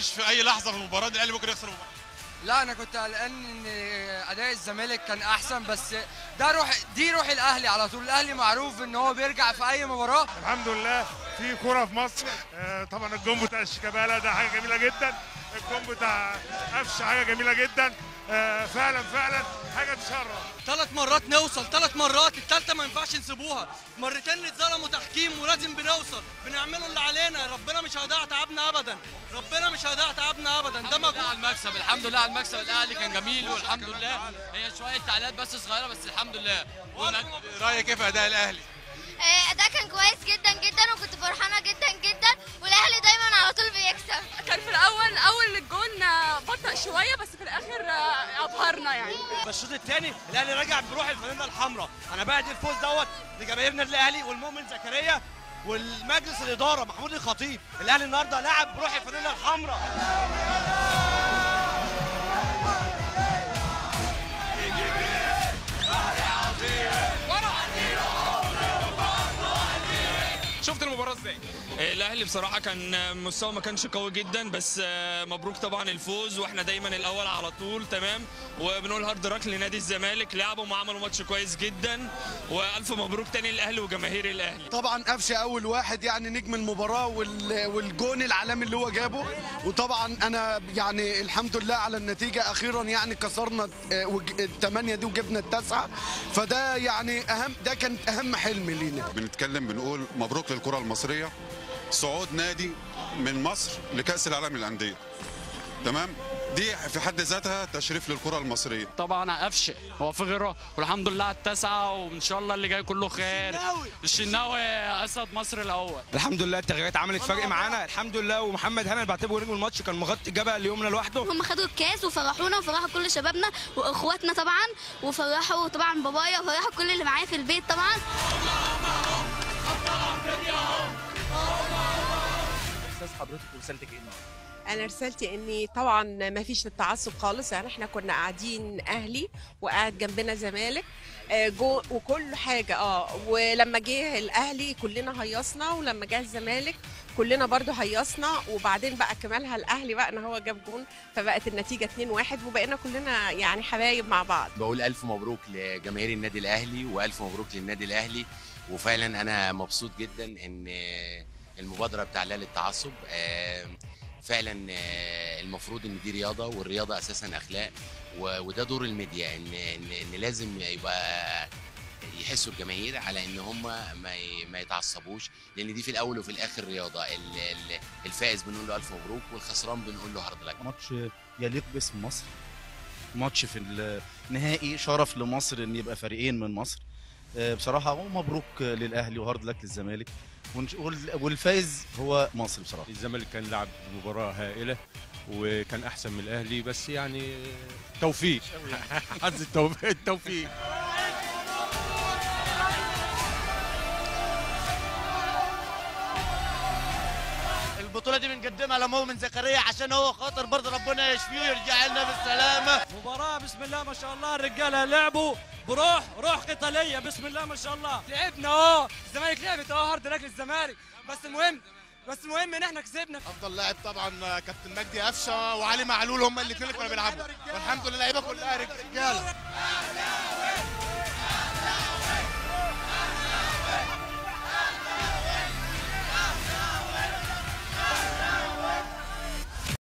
مفيش في اي لحظه في المباراه دي الاهلي ممكن يخسر المباراه لا انا كنت قلقان ان اداء الزمالك كان احسن بس ده روح دي روح الاهلي على طول الاهلي معروف ان هو بيرجع في اي مباراه الحمد لله في كوره في مصر آه، طبعا الجون بتاع الشيكابالا ده حاجه جميله جدا الجون بتاع قفشه حاجه جميله جدا آه، فعلا فعلا حاجه تشرف ثلاث مرات نوصل ثلاث مرات الثالثه ما ينفعش نسيبوها مرتين اتظلموا تحكيم ولازم بنوصل بنعمله اللي علينا ربنا مش هيضيع تعبنا ابدا ربنا مش هيضيع تعبنا ابدا ده مجهود على المكسب الحمد لله على المكسب الاهلي كان جميل والحمد لله هي شويه تعليقات بس صغيره بس الحمد لله رايك ايه في اداء الاهلي آه، ده كان كويس جدا جدا وكنت فرحانه جدا جدا والاهلي دايما على طول بيكسب كان في الاول اول الجون آه، بطأ شويه بس في الاخر آه، ابهرنا يعني بس الشوط الثاني الاهلي رجع بروح الفانيلا الحمراء انا بعد الفوز دوت لجماهير النادي الاهلي والمؤمن زكريا والمجلس الاداره محمود الخطيب الاهلي النهارده لعب بروح الفانيلا الحمراء شفت المباراه ازاي الاهلي بصراحه كان مستوى ما كانش قوي جدا بس آه، مبروك طبعا الفوز واحنا دايما الاول على طول تمام وبنقول هارد راك لنادي الزمالك لعبوا وعملوا ماتش كويس جدا والف مبروك تاني للاهلي وجماهير الاهلي طبعا قفشه اول واحد يعني نجم المباراه وال- والجون العالمي اللي هو جابه وطبعا انا يعني الحمد لله على النتيجه اخيرا يعني كسرنا آه، وج- الثمانيه دي وجبنا التاسعه فده يعني اهم ده كان اهم حلم لينا بنتكلم بنقول مبروك للكرة المصرية صعود نادي من مصر لكأس العالم للأندية تمام دي في حد ذاتها تشريف للكرة المصرية طبعا قفشه هو في غيره والحمد لله على التاسعه وان شاء الله اللي جاي كله خير الشناوي اسد مصر الاول الحمد لله التغييرات عملت فرق معانا الحمد لله ومحمد هنا بعتبره نجم الماتش كان مغطي جبهه اليمنى لوحده هم خدوا الكاس وفرحونا وفرحوا كل شبابنا واخواتنا طبعا وفرحوا طبعا بابايا وفرحوا كل اللي معايا في البيت طبعا استاذ حضرتك رسالتك ايه انا رسالتي اني طبعا ما فيش التعصب خالص يعني احنا كنا قاعدين اهلي وقاعد جنبنا زمالك آه، جو وكل حاجه اه ولما جه الاهلي كلنا هيصنا ولما جه الزمالك كلنا برضو هيصنا وبعدين بقى كمالها الاهلي بقى ان هو جاب جون فبقت النتيجه 2-1 وبقينا كلنا يعني حبايب مع بعض بقول ألف مبروك لجماهير النادي الأهلي وألف مبروك للنادي الأهلي وفعلا أنا مبسوط جدا إن المبادرة بتاع لا للتعصب آه، فعلا آه، المفروض إن دي رياضة والرياضة أساسا أخلاق و- وده دور الميديا إن إن, إن لازم يبقى يحسوا الجماهير على ان هم ما ي- ما يتعصبوش لان دي في الاول وفي الاخر رياضه ال- ال- الفائز بنقول له الف مبروك والخسران بنقول له هارد لك ماتش يليق باسم مصر ماتش في النهائي شرف لمصر ان يبقى فريقين من مصر آه، بصراحه ومبروك للاهلي وهارد لك للزمالك ونش- وال- والفايز هو مصر بصراحه الزمالك كان لعب مباراة هائلة وكان أحسن من الأهلي بس يعني توفيق حظ التوفيق التوفيق البطوله دي بنقدمها لمؤمن زكريا عشان هو خاطر برضه ربنا يشفيه ويرجع لنا بالسلامه مباراه بسم الله ما شاء الله الرجاله لعبوا بروح روح قتاليه بسم الله ما شاء الله لعبنا اه الزمالك لعبت اه هارد راك للزمالك بس المهم بس المهم ان احنا كسبنا افضل لاعب طبعا كابتن مجدي قفشه وعلي معلول هم الاثنين اللي كانوا بيلعبوا والحمد لله اللعيبه كلها رجاله